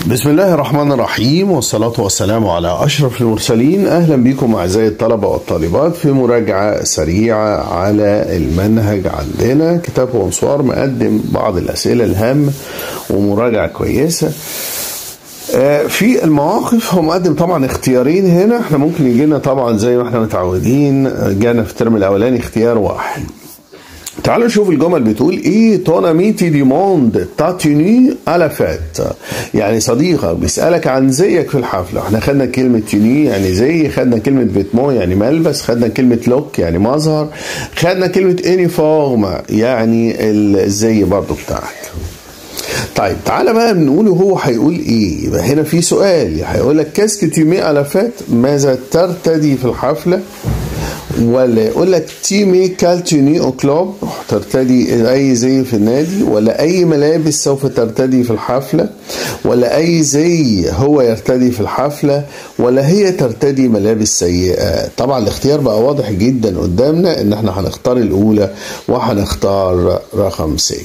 بسم الله الرحمن الرحيم والصلاة والسلام على أشرف المرسلين أهلا بكم أعزائي الطلبة والطالبات في مراجعة سريعة على المنهج عندنا كتاب وانصوار مقدم بعض الأسئلة الهامة ومراجعة كويسة في المواقف هو مقدم طبعا اختيارين هنا احنا ممكن يجي لنا طبعا زي ما احنا متعودين جانا في الترم الاولاني اختيار واحد تعالوا نشوف الجمل بتقول ايه ton ami te demande ta tenue à la fête يعني صديقك بيسألك عن زيك في الحفلة احنا خدنا كلمة توني يعني زي خدنا كلمة فيتمون يعني ملبس خدنا كلمة لوك يعني مظهر خدنا كلمة انيفورم يعني الزي برضو بتاعك طيب تعالى بقى بنقوله هو هيقول ايه يبقى هنا في سؤال هيقول لك كاسك تيمي على فات ماذا ترتدي في الحفله ولا يقول لك تيمي كالتوني او كلوب ترتدي اي زي في النادي ولا اي ملابس سوف ترتدي في الحفله ولا اي زي هو يرتدي في الحفله ولا هي ترتدي ملابس سيئه طبعا الاختيار بقى واضح جدا قدامنا ان احنا هنختار الاولى وهنختار رقم سي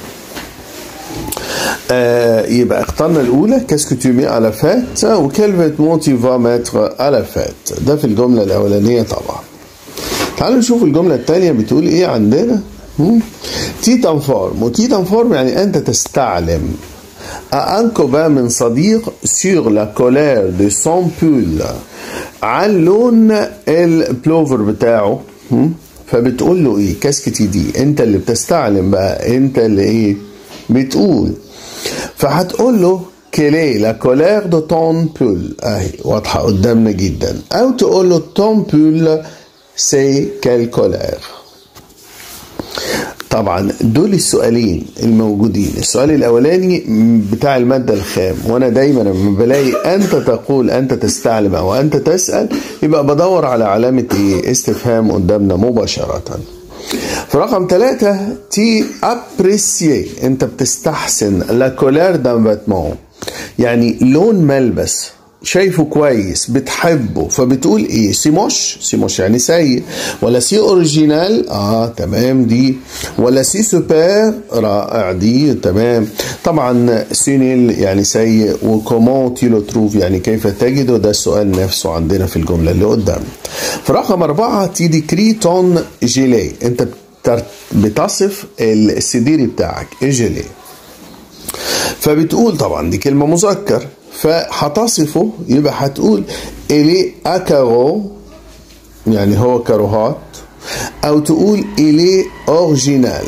آه يبقى اخترنا الاولى كاسكو تو مي على فات وكيل فيتمون تي فا ماتر على فات ده في الجمله الاولانيه طبعا تعالوا نشوف الجمله الثانيه بتقول ايه عندنا تيت انفورم وتيت انفورم يعني انت تستعلم un copain من صديق sur la colère de son pull عن لون البلوفر بتاعه فبتقول له ايه كاسكتي دي انت اللي بتستعلم بقى انت اللي ايه بتقول فهتقول له كيلي لا كولير دو تون بول اهي واضحه قدامنا جدا او تقول له تون بول سي كال كولير طبعا دول السؤالين الموجودين السؤال الاولاني بتاع الماده الخام وانا دايما لما بلاقي انت تقول انت تستعلم او انت تسال يبقى بدور على علامه ايه استفهام قدامنا مباشره في رقم ثلاثة تي ابريسيي انت بتستحسن لا كولير دان فيتمون يعني لون ملبس شايفه كويس بتحبه فبتقول ايه سي موش سي موش يعني سيء ولا سي اوريجينال اه تمام دي ولا سي سوبر رائع دي تمام طبعا سينيل يعني سيء وكومون تي لو تروف يعني كيف تجده ده السؤال نفسه عندنا في الجمله اللي قدام في رقم أربعة تي ديكري تون جيلي انت بتصف السديري بتاعك جيلي فبتقول طبعا دي كلمه مذكر فهتصفه يبقى هتقول إلي أكارو يعني هو كاروهات أو تقول إلي أورجينال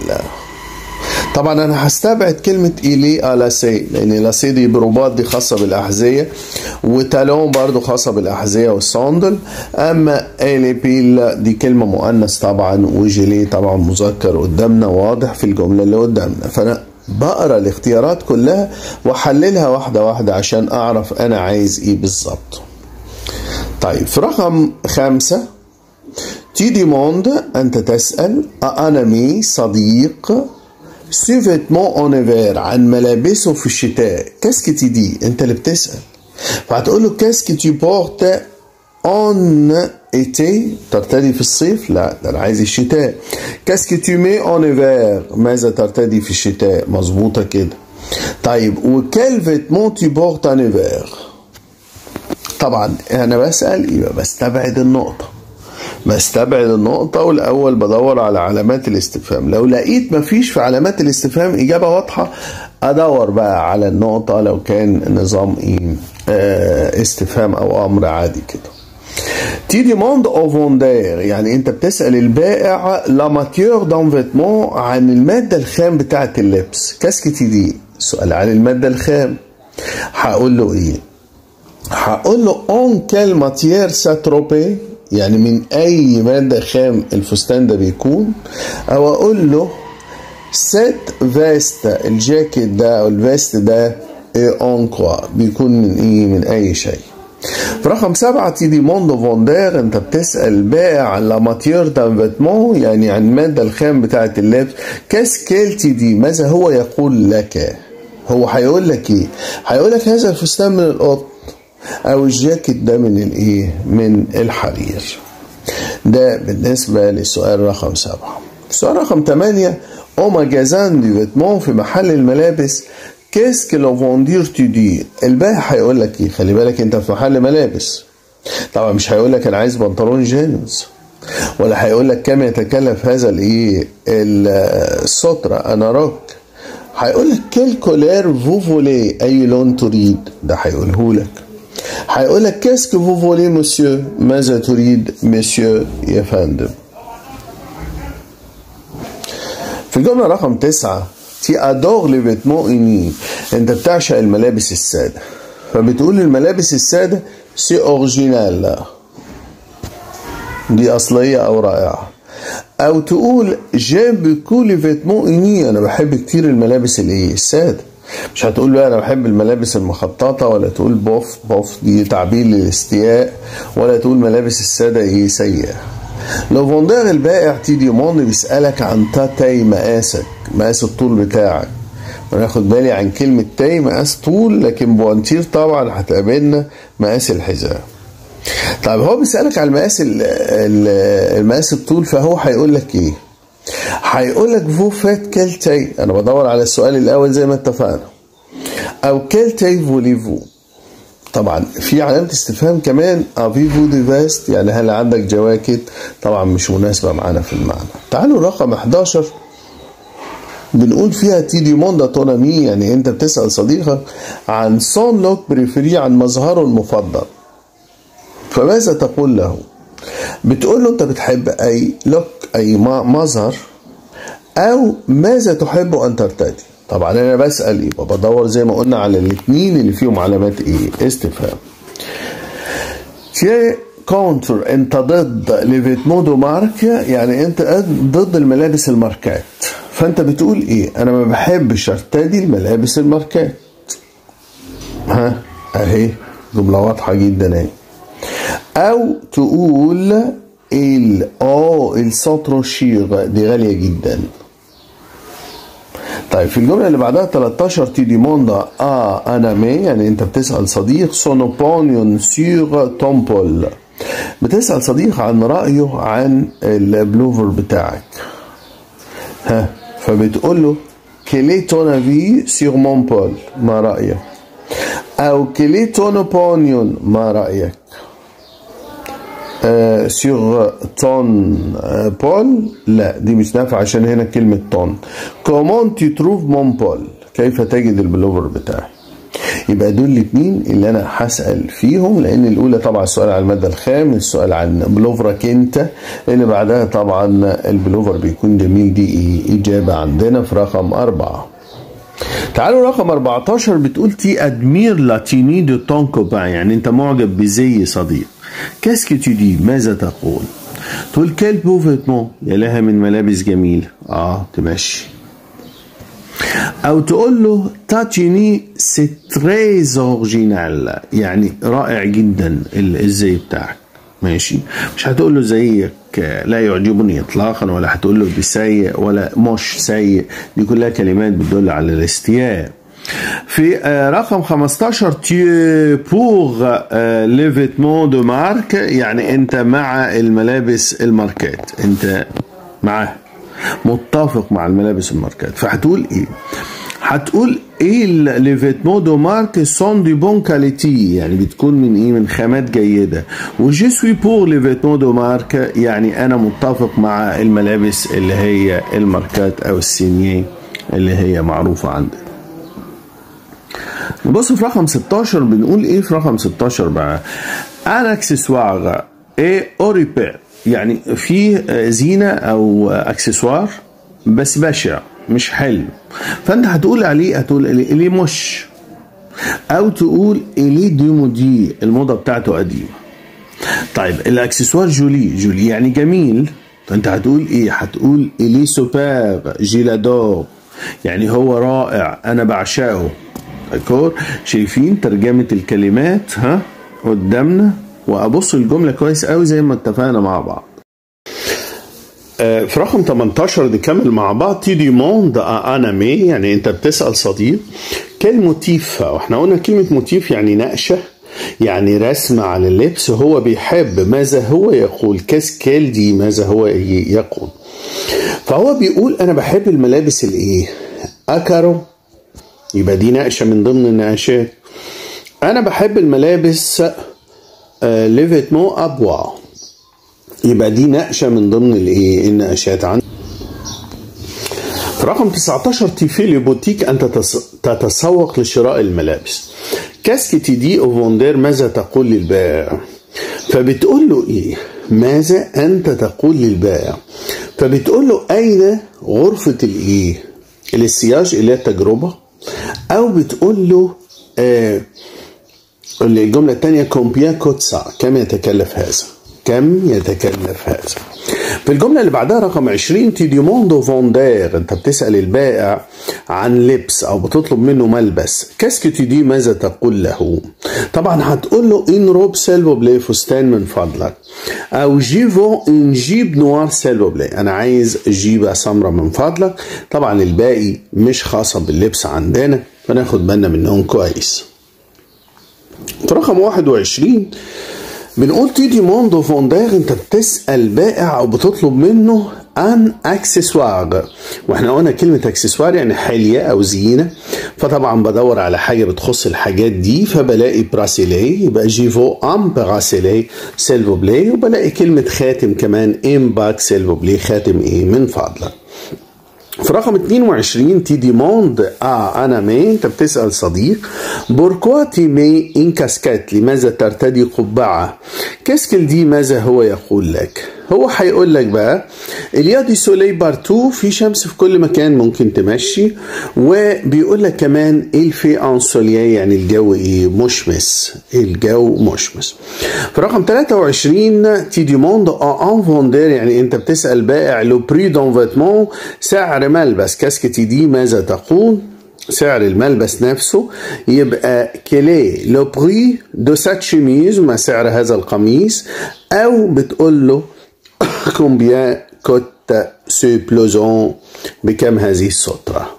طبعا أنا هستبعد كلمة إلي ألاسي لأن لاسي دي برباط دي خاصة بالأحذية وتالون برضو خاصة بالأحذية والصندل أما إلي بيل دي كلمة مؤنث طبعا وجيلي طبعا مذكر قدامنا واضح في الجملة اللي قدامنا فأنا بقرا الاختيارات كلها واحللها واحده واحده عشان اعرف انا عايز ايه بالظبط طيب في رقم خمسة تي ديموند انت تسال انا مي صديق سي فيتمون اونيفير عن ملابسه في الشتاء كاسكتي دي انت اللي بتسال فهتقول له كاسكتي بورت اون ايتي ترتدي في الصيف لا ده انا عايز الشتاء كاسكي تيمي اون ايفير ماذا ترتدي في الشتاء مظبوطه كده طيب وكال فيتمون تي بورت ان ايفير طبعا انا بسال يبقى بستبعد النقطه بستبعد النقطة والأول بدور على علامات الاستفهام لو لقيت مفيش في علامات الاستفهام إجابة واضحة أدور بقى على النقطة لو كان نظام إيه استفهام أو أمر عادي كده تي ديموند او فوندير يعني انت بتسال البائع لا ماتيور دون فيتمون عن الماده الخام بتاعه اللبس كاسكتي دي سؤال عن الماده الخام هقول له ايه هقول له اون كال ماتيير ساتروبي يعني من اي ماده خام الفستان ده بيكون او اقول له سيت فيست الجاكيت ده او الفيست ده اون كوا بيكون من ايه من اي شيء في رقم سبعة تيدي موندو فوندير انت بتسأل البائع عن لا ماتير دان فيتمون يعني عن المادة الخام بتاعة اللبس كاسكيلتي دي ماذا هو يقول لك هو هيقول لك ايه هيقول لك هذا الفستان من القطن او الجاكيت ده من الايه من الحرير ده بالنسبة للسؤال رقم سبعة السؤال رقم ثمانية او ماجازان دي فيتمون في محل الملابس كيس que le vendeur tu dis البائع هيقول لك ايه خلي بالك انت في محل ملابس طبعا مش هيقول لك انا عايز بنطلون جينز ولا هيقول لك كم يتكلف هذا الايه السترة انا روك هيقول لك كيل كولير فو فولي اي لون تريد ده هيقوله لك هيقول لك كاسكو فو فولي مسيو ماذا تريد مسيو يا فندم في الجملة رقم تسعة تي ادور لي فيتمون اني انت بتعشق الملابس السادة فبتقول الملابس السادة سي اورجينال دي اصلية او رائعة او تقول جيم بكو لي فيتمون اني انا بحب كتير الملابس الايه السادة مش هتقول بقى انا بحب الملابس المخططة ولا تقول بوف بوف دي تعبير للاستياء ولا تقول ملابس السادة ايه سيئة لو فوندير البائع تيجي موند بيسألك عن تاتي مقاسك مقاس الطول بتاعك وناخد بالي عن كلمة تاي مقاس طول لكن بوانتير طبعا هتقابلنا مقاس الحذاء طيب هو بيسألك على المقاس المقاس الطول فهو هيقول لك ايه هيقول لك فو فات كيلتي انا بدور على السؤال الاول زي ما اتفقنا او كيلتي فوليفو طبعا في علامة استفهام كمان افيفو دي فاست يعني هل عندك جواكت طبعا مش مناسبة معانا في المعنى تعالوا رقم 11 بنقول فيها تي دي موندا تونامي يعني انت بتسأل صديقك عن سون لوك بريفري عن مظهره المفضل فماذا تقول له بتقول له انت بتحب اي لوك اي مظهر او ماذا تحب ان ترتدي طبعا انا بسال يبقى بدور زي ما قلنا على الاثنين اللي فيهم علامات ايه استفهام تي كونتر انت ضد ليفيتمون دو مارك يعني انت ضد الملابس الماركات فانت بتقول ايه انا ما بحبش ارتدي الملابس الماركات ها اهي جمله واضحه جدا اهي او تقول ال اه السطر شير دي غاليه جدا طيب في الجملة اللي بعدها 13 تي ديموندا ا انا مي يعني انت بتسأل صديق سونوبونيون سيغ تومبول بتسأل صديق عن رأيه عن البلوفر بتاعك ها فبتقول له كيلي تون افي سيغ مون بول ما رأيك او كيلي تون اوبونيون ما رأيك آه سيغ تون آه بول لا دي مش نافعة عشان هنا كلمة تون كومون تي تروف مون بول كيف تجد البلوفر بتاعي يبقى دول الاثنين اللي انا هسال فيهم لان الاولى طبعا السؤال على الماده الخام السؤال عن بلوفرك انت اللي بعدها طبعا البلوفر بيكون جميل دي إيه اجابه عندنا في رقم اربعه تعالوا رقم 14 بتقول تي ادمير لاتيني دو تون كوبان يعني انت معجب بزي صديق كاسكي تو دي ماذا تقول تقول كيل بو فيتمون يا لها من ملابس جميله اه تمشي او تقول له تاتيني سي تريز اورجينال يعني رائع جدا الزي بتاعك ماشي مش هتقول له زيك لا يعجبني اطلاقا ولا هتقول له دي سيء ولا مش سيء دي كلها كلمات بتدل على الاستياء في رقم 15 تي بور لي فيتمون دو مارك يعني انت مع الملابس الماركات انت معاه متفق مع الملابس الماركات فهتقول ايه هتقول ايه لي فيتمون دو مارك سون دي بون كاليتي يعني بتكون من ايه من خامات جيده وجي سوي بور لي فيتمون دو مارك يعني انا متفق مع الملابس اللي هي الماركات او السينيه اللي هي معروفه عندنا نبص في رقم 16 بنقول ايه في رقم 16 بقى ان اكسسوار اي اوريبير يعني في زينه او اكسسوار بس بشع مش حلو فانت هتقول عليه هتقول ليه مش او تقول اليه دي مودي الموضه بتاعته قديمه طيب الاكسسوار جولي جولي يعني جميل فانت هتقول ايه هتقول اليه سوبر جيلادور يعني هو رائع انا بعشقه دكور شايفين ترجمه الكلمات ها قدامنا وابص الجمله كويس قوي زي ما اتفقنا مع بعض في رقم 18 نكمل مع بعض تي دي موند انا مي يعني انت بتسال صديق كل موتيف واحنا قلنا كلمه موتيف يعني نقشه يعني رسم على اللبس هو بيحب ماذا هو يقول كاسكيل دي ماذا هو يقول فهو بيقول انا بحب الملابس الايه اكارو يبقى دي نقشة من ضمن النقاشات أنا بحب الملابس آه ليفيتمون أبوا يبقى دي نقشة من ضمن الإيه النقاشات عندي رقم 19 تيفي لي بوتيك أن تتسوق لشراء الملابس كاسكي تي أو فوندير ماذا تقول للبائع فبتقول له إيه ماذا أنت تقول للبائع فبتقول له أين غرفة الإيه السياج اللي هي التجربة أو بتقول له آه الجملة الثانية كومبيا كوتسا كم يتكلف هذا كم يتكلف هذا في الجملة اللي بعدها رقم 20 تي ديموندو فوندير انت بتسأل البائع عن لبس او بتطلب منه ملبس كاسكي تي دي ماذا تقول له طبعا هتقول له ان روب سيلفو بلاي فستان من فضلك او جيفو ان جيب نوار سيلفو بلاي انا عايز جيبة سمرة من فضلك طبعا الباقي مش خاصة باللبس عندنا فناخد بالنا منهم كويس في رقم 21 بنقول تيجي موندو فوندير انت بتسأل بائع او بتطلب منه ان اكسسوار واحنا قلنا كلمة اكسسوار يعني حلية او زينة فطبعا بدور على حاجة بتخص الحاجات دي فبلاقي براسيلي يبقى جيفو ام براسيلي سيلفو بلاي وبلاقي كلمة خاتم كمان ام باك سيلفو بلاي خاتم ايه من فضلك في رقم 22 تي ديموند اه انا مي انت بتسال صديق بوركوا تي مي ان كاسكات لماذا ترتدي قبعه كاسكل دي ماذا هو يقول لك هو هيقول لك بقى اليا دي سولي بارتو في شمس في كل مكان ممكن تمشي وبيقول لك كمان الفي انسوليا يعني الجو ايه مشمس الجو مشمس في رقم 23 تي ديموند ان فوندير يعني انت بتسال بائع لو بري دون فيتمون سعر ملبس كاسكتي دي ماذا تقول سعر الملبس نفسه يبقى كلي لو بري دو سات شيميز ما سعر هذا القميص او بتقول له كومبيان كوت سو بلوزون بكم هذه السترة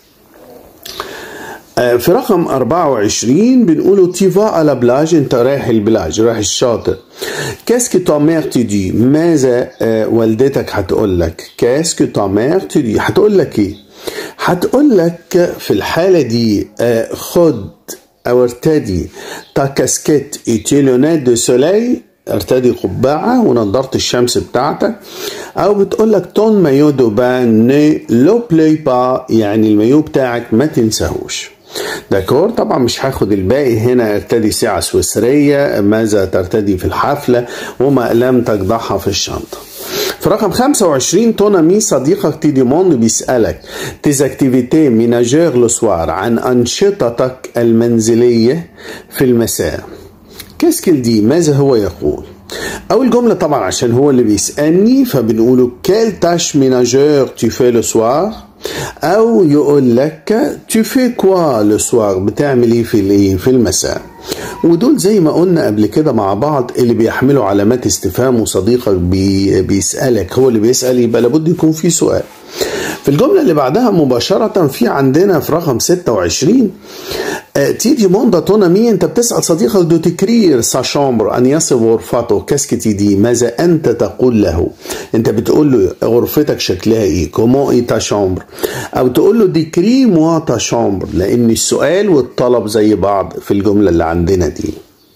في رقم 24 بنقوله تيفا على بلاج انت رايح البلاج رايح الشاطئ كاسكو تا مير تدي ماذا والدتك هتقول لك كاسكو تا مير تدي هتقول لك ايه هتقول لك في الحالة دي خد او ارتدي تا كاسكيت ايتي لونات دو سوليل ارتدي قبعة ونضارة الشمس بتاعتك او بتقول لك تون مايو دو بان ني لو بلاي با يعني المايو بتاعك ما تنساهوش داكور طبعا مش هاخد الباقي هنا ارتدي ساعة سويسرية ماذا ترتدي في الحفلة وما لم تجدعها في الشنطة في رقم 25 تونامي صديقك تي ديموند بيسألك تيز اكتيفيتي ميناجير لو سوار عن أنشطتك المنزلية في المساء كاسكل دي ماذا هو يقول أول جملة طبعا عشان هو اللي بيسألني فبنقوله كال تاش ميناجير tu fais le soir أو يقول لك tu fais quoi le soir بتعمل إيه في الإيه في المساء ودول زي ما قلنا قبل كده مع بعض اللي بيحملوا علامات استفهام وصديقك بي بيسألك هو اللي بيسأل يبقى لابد يكون في سؤال في الجملة اللي بعدها مباشرة في عندنا في رقم 26 تيجي موندا تونامي انت بتسأل صديقك دو تكرير سا شامبر ان يصف غرفته كاسكتي دي ماذا انت تقول له انت بتقول له غرفتك شكلها ايه كومون اي تا شامبر او تقول له ديكري موا تا شامبر لان السؤال والطلب زي بعض في الجملة اللي عندنا دي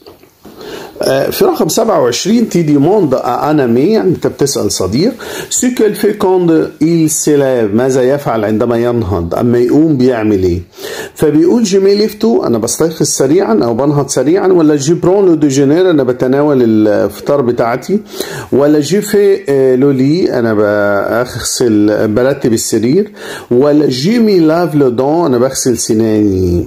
في رقم 27 تي ديموند انا مي يعني انت بتسال صديق سو كيل في كوند il سيلاف ماذا يفعل عندما ينهض اما يقوم بيعمل ايه فبيقول جيمي ليفتو انا بستيقظ سريعا او بنهض سريعا ولا جي برون لو ديجينير انا بتناول الفطار بتاعتي ولا جي في لولي انا بغسل برتب السرير ولا جيمي لاف لو دون انا بغسل سناني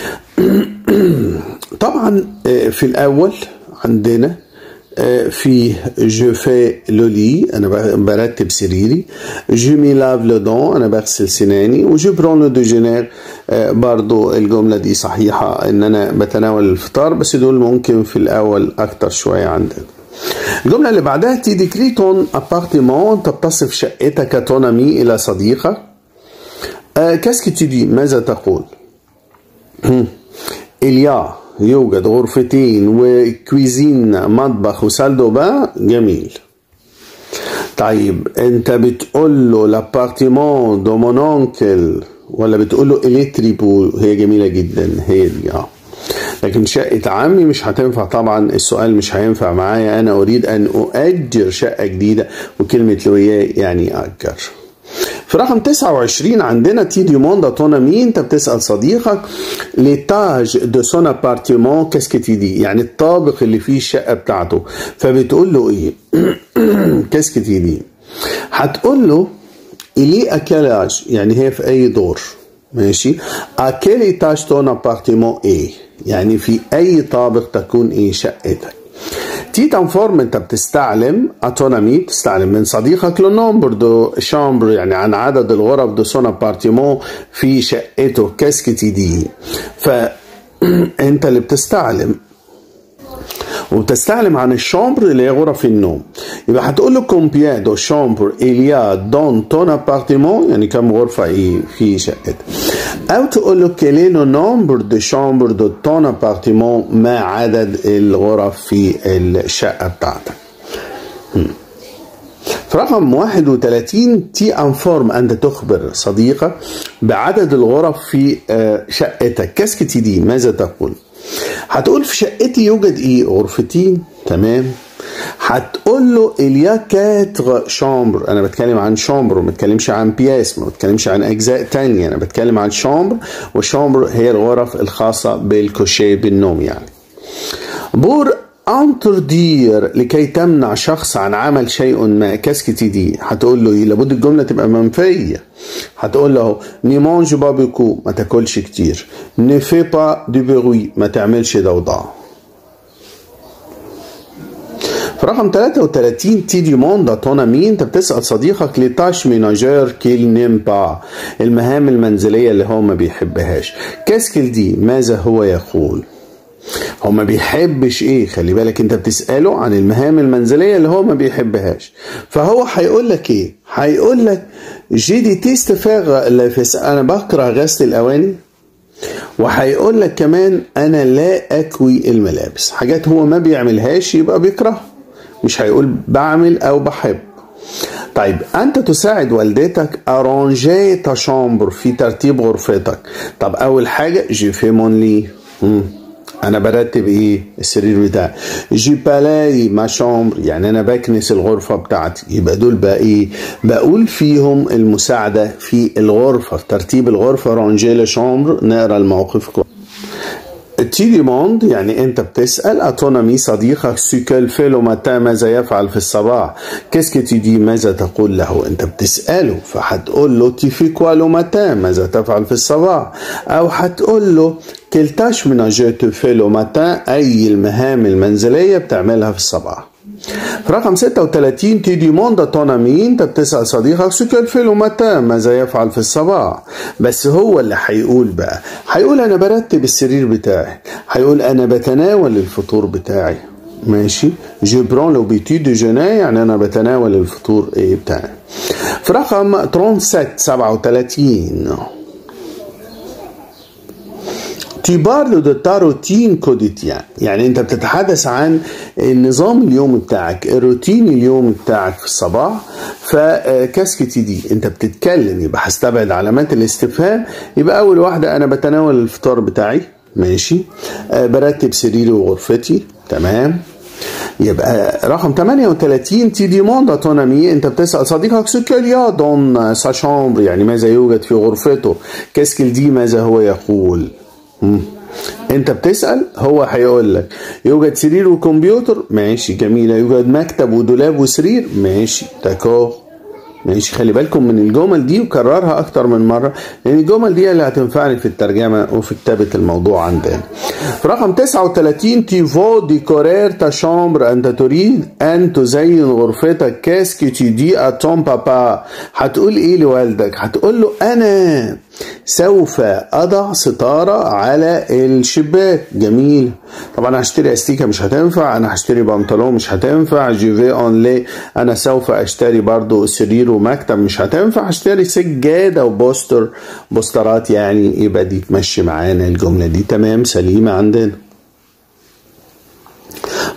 طبعا في الاول عندنا في جو في لولي انا برتب سريري جو مي لاف لو دون انا بغسل سناني وجو برون لو دوجينير برضو الجملة دي صحيحة ان انا بتناول الفطار بس دول ممكن في الاول اكتر شوية عندنا الجملة اللي بعدها تي ديكري تون ابارتيمون انت بتصف شقتك تونامي الى صديقك كاسكي تدي ماذا تقول إليا يوجد غرفتين وكويزين مطبخ وسال دوبا جميل طيب انت بتقول له لابارتيمون دو مون اونكل ولا بتقول له الكتريبو هي جميله جدا هي دي اه لكن شقة عمي مش هتنفع طبعا السؤال مش هينفع معايا أنا أريد أن أؤجر شقة جديدة وكلمة لويا يعني أجر في رقم 29 عندنا تي دي موندا تونا مين انت بتسال صديقك لتاج دو سون ابارتيمون كاسكي تي دي يعني الطابق اللي فيه الشقه بتاعته فبتقول له ايه كاسكي تي دي هتقول له إلي أكلاج يعني هي في أي دور ماشي أكل إيتاج تون أبارتيمون إيه يعني في أي طابق تكون إيه شقتك تي تنفورم انت بتستعلم اتونامي بتستعلم من صديقك لو نومبر دو شامبر يعني عن عدد الغرف دو سون ابارتيمون في شقته كاسكتي دي فانت اللي بتستعلم وبتستعلم عن الشامبر اللي هي غرف النوم يبقى هتقول له كومبيان دو شامبر إليا دون تون ابارتيمون يعني كم غرفة ايه في شقتك أو تقول له كيلي لو نومبر دو شامبر دو تون ابارتيمون ما عدد الغرف في الشقة بتاعتك في رقم 31 تي انفورم انت تخبر صديقك بعدد الغرف في شقتك كاسكتي دي ماذا تقول هتقول في شقتي يوجد ايه غرفتين تمام هتقول له اليا كاتر شامبر انا بتكلم عن شامبر وما بتكلمش عن بياس ما بتكلمش عن اجزاء تانية انا بتكلم عن شامبر والشامبر هي الغرف الخاصة بالكوشيه بالنوم يعني بور انتردير لكي تمنع شخص عن عمل شيء ما كاسكتي دي هتقول له ايه لابد الجمله تبقى منفيه هتقول له ني مانج با بوكو ما تاكلش كتير ني في با دي بروي ما تعملش ضوضاء في رقم 33 تي دي موندا تونا مين انت بتسال صديقك لتاش ميناجير كيل نيم با المهام المنزليه اللي هو ما بيحبهاش كاسكل دي ماذا هو يقول هو ما بيحبش ايه خلي بالك انت بتساله عن المهام المنزليه اللي هو ما بيحبهاش فهو هيقول لك ايه هيقول لك جي دي تيست فاغ انا بكره غسل الاواني وهيقول لك كمان انا لا اكوي الملابس حاجات هو ما بيعملهاش يبقى بيكره مش هيقول بعمل او بحب طيب انت تساعد والدتك ارانجي تا شامبر في ترتيب غرفتك طب اول حاجه جي في مون لي انا برتب ايه السرير بتاعي جي بالاي ما شامبر يعني انا بكنس الغرفه بتاعتي يبقى دول بقى ايه بقول فيهم المساعده في الغرفه في ترتيب الغرفه رانجيلا شامبر نقرا الموقف كويس تي ديموند يعني انت بتسال اتونامي صديقك سيكل فيلو متى ماذا يفعل في الصباح كيسكي تي دي ماذا تقول له انت بتساله فهتقول له تي في كوالو متى ماذا تفعل في الصباح او هتقول له كلتاش من جو فيلو متى اي المهام المنزليه بتعملها في الصباح في رقم 36 تي دي موندا تونامي انت بتسال صديقك سكر فيلو متى ماذا يفعل في الصباح بس هو اللي هيقول بقى هيقول انا برتب السرير بتاعي هيقول انا بتناول الفطور بتاعي ماشي جو برون لو بيتي دو جونا يعني انا بتناول الفطور ايه بتاعي في رقم 37 37 tu parles de ta routine quotidienne يعني انت بتتحدث عن النظام اليوم بتاعك الروتين اليوم بتاعك في الصباح فكاسكتي دي انت بتتكلم يبقى هستبعد علامات الاستفهام يبقى اول واحده انا بتناول الفطار بتاعي ماشي أه برتب سريري وغرفتي تمام يبقى رقم 38 تي دي موند اتونامي انت بتسال صديقك سكيليا دون سا شامبر يعني ماذا يوجد في غرفته كاسكل دي ماذا هو يقول مم. انت بتسال هو هيقول لك يوجد سرير وكمبيوتر ماشي جميله يوجد مكتب ودولاب وسرير ماشي تاكو ماشي خلي بالكم من الجمل دي وكررها اكتر من مره لان الجمل دي اللي هتنفعني في الترجمه وفي كتابه الموضوع عندنا في رقم 39 تيفو ديكورير تا شامبر انت تريد ان تزين غرفتك كاسكي تي دي اتون بابا هتقول ايه لوالدك هتقول له انا سوف اضع ستاره على الشباك جميل طبعا هشتري استيكه مش هتنفع انا هشتري بنطلون مش هتنفع جيفي اون لي انا سوف اشتري برضو سرير ومكتب مش هتنفع هشتري سجاده وبوستر بوسترات يعني يبقى دي تمشي معانا الجمله دي تمام سليمه عندنا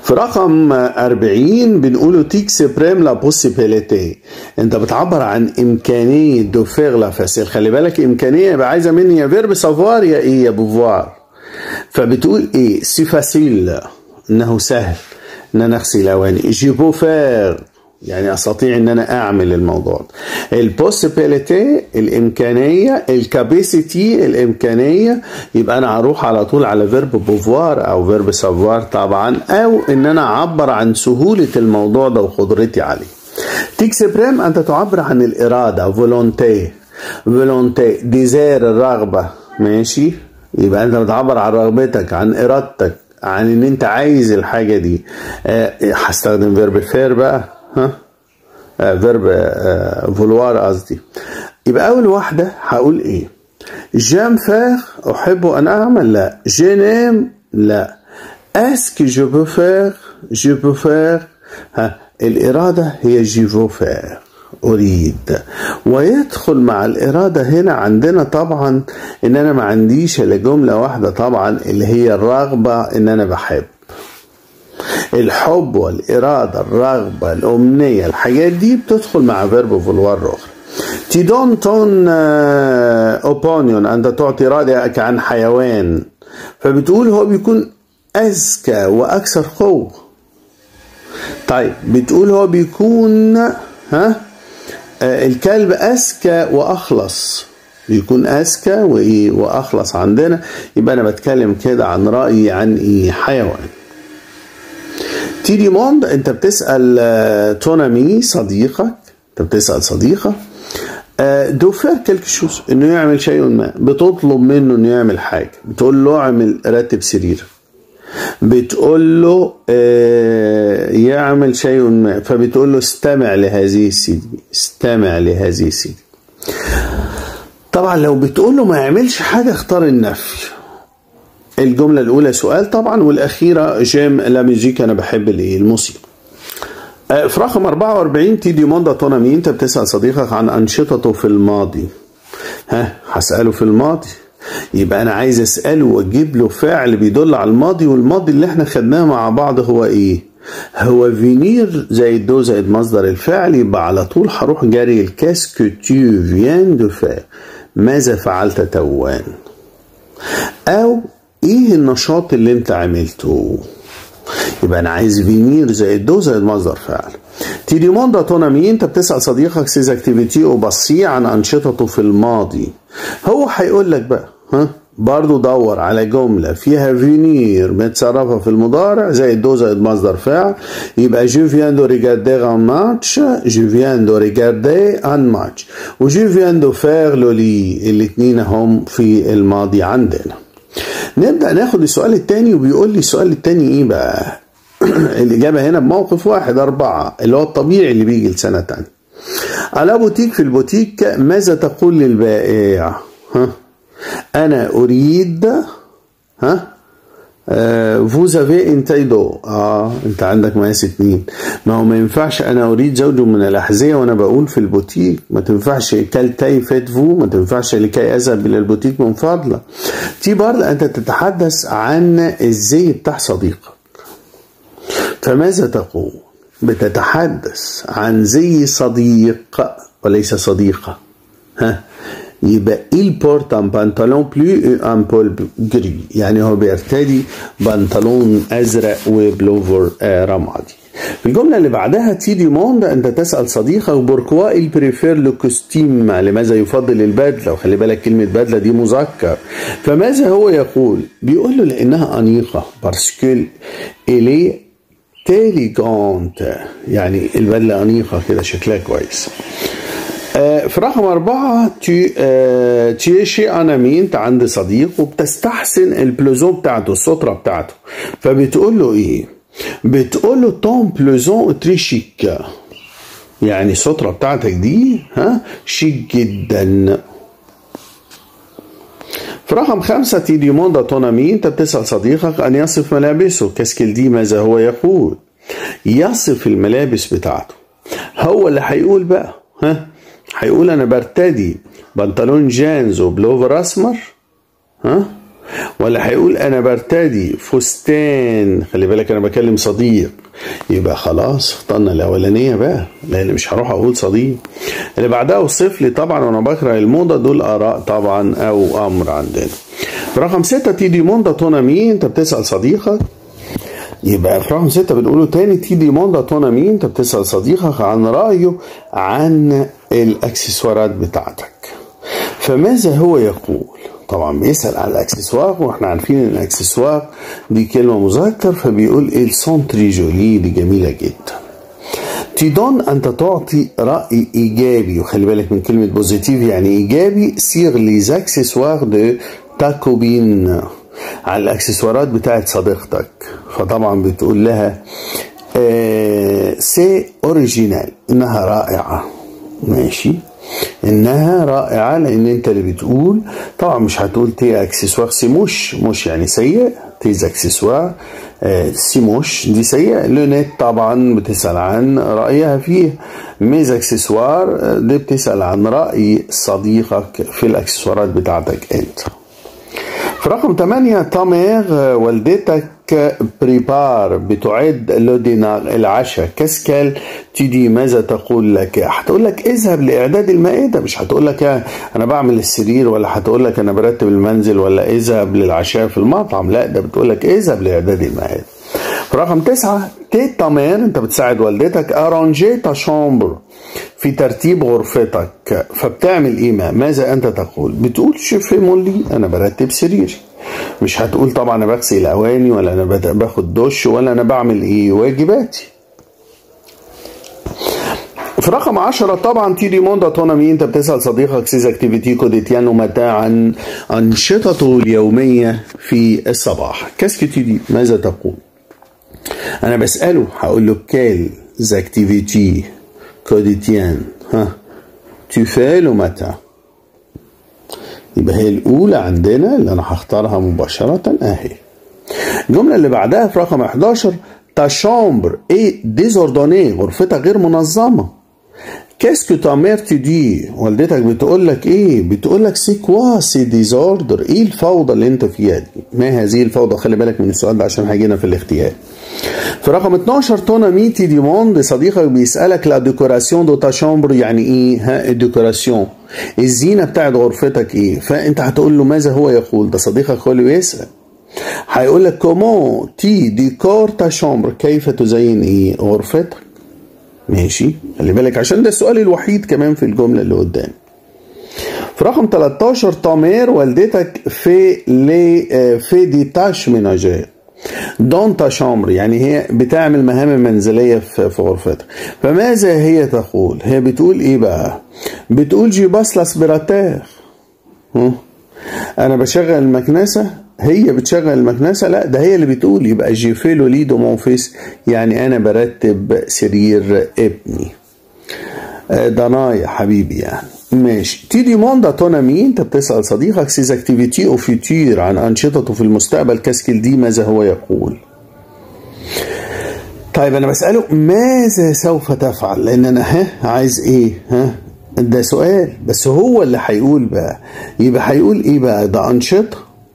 في رقم 40 بنقوله تيك سبريم لا بوسيبيليتي انت بتعبر عن امكانيه دو فيغ لا فاسيل خلي بالك امكانيه يبقى عايزه مني يا فيرب سافوار يا ايه يا بوفوار فبتقول ايه سي فاسيل انه سهل ان انا اغسل اواني جي بو فيغ يعني استطيع ان انا اعمل الموضوع البوسيبيليتي الامكانيه الكاباسيتي الامكانيه يبقى انا هروح على طول على فيرب بوفوار او فيرب سافوار طبعا او ان انا اعبر عن سهوله الموضوع ده وقدرتي عليه تيكسبريم انت تعبر عن الاراده فولونتي فولونتي ديزير الرغبه ماشي يبقى انت بتعبر عن رغبتك عن ارادتك عن ان انت عايز الحاجه دي هستخدم فيرب فير بقى ها آه فيرب آه فولوار قصدي يبقى اول واحده هقول ايه جام فير احب ان اعمل لا جينيم لا اسك جو بو فير جو بو فير ها الاراده هي جي فو فير أريد ويدخل مع الإرادة هنا عندنا طبعا إن أنا ما عنديش إلا جملة واحدة طبعا اللي هي الرغبة إن أنا بحب الحب والإرادة الرغبة الأمنية الحاجات دي بتدخل مع فيرب فولوار أخرى تيدون تون أوبونيون أنت تعطي رأيك عن حيوان فبتقول هو بيكون أذكى وأكثر قوة طيب بتقول هو بيكون ها الكلب أذكى وأخلص بيكون أذكى وإيه وأخلص عندنا يبقى أنا بتكلم كده عن رأيي عن إيه حيوان تيدي موند أنت بتسأل تونامي صديقك أنت بتسأل صديقك دو فير كلك شوز انه يعمل شيء ما بتطلب منه انه يعمل حاجه بتقول له اعمل رتب سريرك بتقول له آه يعمل شيء ما فبتقول له استمع لهذه السيدي استمع لهذه السيدي طبعا لو بتقول له ما يعملش حاجة اختار النفي الجملة الأولى سؤال طبعا والأخيرة جيم لا ميوزيك أنا بحب الإيه الموسيقى آه في رقم 44 تيدي موندا تونامي أنت بتسأل صديقك عن أنشطته في الماضي ها هسأله في الماضي يبقى انا عايز اساله واجيب له فعل بيدل على الماضي والماضي اللي احنا خدناه مع بعض هو ايه هو فينير زائد دو زائد مصدر الفعل يبقى على طول هروح جاري الكاس كو تو فيان دو فير ماذا فعلت توان او ايه النشاط اللي انت عملته يبقى انا عايز فينير زائد دو زائد مصدر فعل تيدي موندا تونامي انت بتسال صديقك سيز اكتيفيتي وبصيه عن انشطته في الماضي هو هيقول لك بقى ها برضو دور على جملة فيها فينير متصرفة في المضارع زائد دو زائد مصدر فعل يبقى جو فيان دو ريجاردي ان ماتش جو فيان دو ريجاردي ان ماتش وجو فيان دو فير لولي الاتنين هم في الماضي عندنا نبدأ ناخد السؤال التاني وبيقول لي السؤال التاني ايه بقى الإجابة هنا بموقف واحد أربعة اللي هو الطبيعي اللي بيجي لسنة تانية على بوتيك في البوتيك ماذا تقول للبائع ها أنا أريد ها فوز افي انتايدو اه انت عندك مقاس اتنين ما هو ما ينفعش انا اريد زوج من الاحذيه وانا بقول في البوتيك ما تنفعش كالتاي فات فو ما تنفعش لكي اذهب الى البوتيك من فضلك تي برضه انت تتحدث عن الزي بتاع صديقك فماذا تقول بتتحدث عن زي صديق وليس صديقة ها يبقى il porte un pantalon bleu et un polo gris يعني هو بيرتدي بنطلون أزرق وبلوفر رمادي في الجملة اللي بعدها تيدي موند أنت تسأل صديقك بوركوا il بريفير لو كوستيم لماذا يفضل البدلة وخلي بالك كلمة بدلة دي مذكر فماذا هو يقول بيقول له لأنها أنيقة بارسكو إلي تيليجونت يعني البدلة أنيقة كده شكلها كويس في رقم أربعة تي شي أنا مين أنت عند صديق وبتستحسن البلوزون بتاعته السترة بتاعته فبتقول له إيه؟ بتقول له طون بلوزون تري شيك يعني السترة بتاعتك دي ها شيك جدا في رقم خمسة تيدي موندا تونامي انت بتسأل صديقك أن يصف ملابسه كاسكيل دي ماذا هو يقول يصف الملابس بتاعته هو اللي هيقول بقى ها هيقول أنا برتدي بنطلون جينز وبلوفر أسمر ها ولا هيقول انا برتدي فستان خلي بالك انا بكلم صديق يبقى خلاص اخترنا الاولانيه بقى لان مش هروح اقول صديق اللي بعدها اوصف لي طبعا وانا بكره الموضه دول اراء طبعا او امر عندنا رقم ستة تيدي موندا تونا مين انت بتسال صديقك يبقى في رقم ستة بنقوله تاني تيدي موندا تونا مين انت بتسال صديقك عن رايه عن الاكسسوارات بتاعتك فماذا هو يقول طبعا بيسأل على الاكسسوار واحنا عارفين ان الاكسسوار دي كلمة مذكر فبيقول ايه السون جولي دي جميلة جدا تيدون انت تعطي رأي ايجابي وخلي بالك من كلمة بوزيتيف يعني ايجابي سيغ ليز اكسسوار دو تاكوبين على الاكسسوارات بتاعت صديقتك فطبعا بتقول لها آه سي اوريجينال انها رائعة ماشي انها رائعه لان انت اللي بتقول طبعا مش هتقول تي اكسسوار سي موش مش يعني سيء تيز اكسسوار آه سي موش دي سيء لونيت طبعا بتسال عن رايها فيه ميز اكسسوار دي بتسال عن راي صديقك في الاكسسوارات بتاعتك انت في رقم 8 تامير والدتك بريبار بتعد لو دينار العشاء كاسكال تيدي ماذا تقول لك هتقول لك اذهب لاعداد المائده مش هتقول لك انا بعمل السرير ولا هتقول لك انا برتب المنزل ولا اذهب للعشاء في المطعم لا ده بتقول لك اذهب لاعداد المائده في رقم تسعة تيت تامير انت بتساعد والدتك ارانجي تا شامبر في ترتيب غرفتك فبتعمل ايه ماذا انت تقول بتقول شوف مولي انا برتب سريري مش هتقول طبعا انا بغسل الاواني ولا انا باخد دش ولا انا بعمل ايه واجباتي في رقم عشرة طبعا تيدي موندا تونامي انت بتسأل صديقك سيز اكتيفيتي كوديتيانو متى عن أنشطته اليومية في الصباح كاسكي تيدي ماذا تقول أنا بسأله هقول له كيل زاكتيفيتي كوديتيان ها tu fais le matin يبقى هي الأولى عندنا اللي أنا هختارها مباشرة أهي الجملة اللي بعدها في رقم 11 تا شامبر ايه ديزوردوني غرفتك غير منظمة كاسكو تا مير تدي والدتك بتقول لك ايه بتقول لك سي كوا سي ديزوردر ايه الفوضى اللي انت فيها دي ما هذه الفوضى خلي بالك من السؤال ده عشان هيجينا في الاختيار في رقم 12 تونا ميتي دي موند صديقك بيسألك لا ديكوراسيون دو تا شامبر يعني ايه ها الديكوراسيون الزينة بتاعت غرفتك ايه فانت هتقول له ماذا هو يقول ده صديقك هو اللي بيسأل هيقول لك كومون تي ديكور تا شامبر كيف تزين ايه غرفتك ماشي خلي بالك عشان ده السؤال الوحيد كمان في الجملة اللي قدام في رقم 13 تامير والدتك في لي في دي تاش ميناجير دون تا شامبر يعني هي بتعمل مهام منزلية في غرفتها فماذا هي تقول هي بتقول ايه بقى بتقول جي باس لاسبيراتير انا بشغل المكنسة هي بتشغل المكنسة لا ده هي اللي بتقول يبقى جي فيلو ليدو مونفيس يعني انا برتب سرير ابني ضنايا حبيبي يعني ماشي تيدي موندا تونا مين انت بتسأل صديقك سيز اكتيفيتي او فيتير عن انشطته في المستقبل كاسكيل دي ماذا هو يقول طيب انا بسأله ماذا سوف تفعل لان انا ها عايز ايه ها ده سؤال بس هو اللي هيقول بقى يبقى هيقول ايه بقى ده انشطه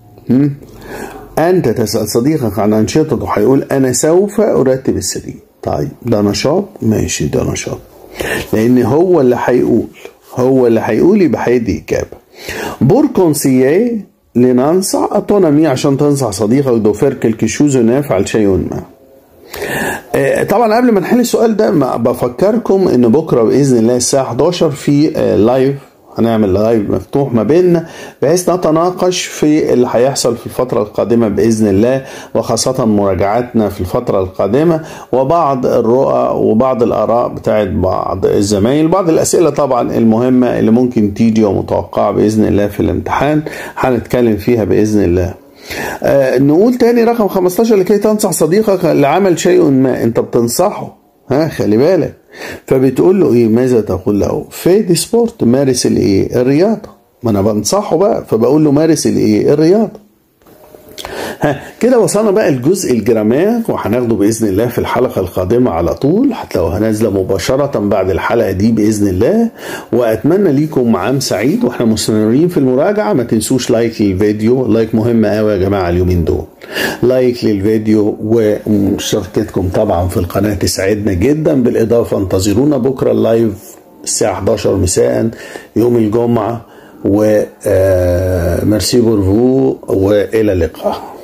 انت تسأل صديقك عن انشطته هيقول انا سوف ارتب السرير طيب ده نشاط ماشي ده نشاط لان هو اللي هيقول هو اللي هيقول يبقى هيدي اجابه بور كونسييه لننصح اتونامي عشان تنصح صديقك دو فيركل كيشوز نافعل شيء ما طبعا قبل ما نحل السؤال ده بفكركم ان بكره باذن الله الساعه 11 في لايف هنعمل لايف مفتوح ما بيننا بحيث نتناقش في اللي هيحصل في الفترة القادمة بإذن الله وخاصة مراجعاتنا في الفترة القادمة وبعض الرؤى وبعض الآراء بتاعت بعض الزمايل بعض الأسئلة طبعا المهمة اللي ممكن تيجي ومتوقعة بإذن الله في الامتحان هنتكلم فيها بإذن الله آه نقول تاني رقم 15 لكي تنصح صديقك لعمل شيء ما انت بتنصحه ها خلي بالك فبتقول له ايه ماذا تقول له في دي سبورت مارس الايه الرياضه ما انا بنصحه بقى فبقول له مارس الايه الرياضه ها كده وصلنا بقى الجزء الجرامير وهناخده باذن الله في الحلقه القادمه على طول هتلاقوها نازله مباشره بعد الحلقه دي باذن الله واتمنى ليكم عام سعيد واحنا مستمرين في المراجعه ما تنسوش لايك للفيديو لايك مهم قوي يا جماعه اليومين دول لايك للفيديو ومشاركتكم طبعا في القناه تسعدنا جدا بالاضافه انتظرونا بكره اللايف الساعه 11 مساء يوم الجمعه وميرسي بورفو والى اللقاء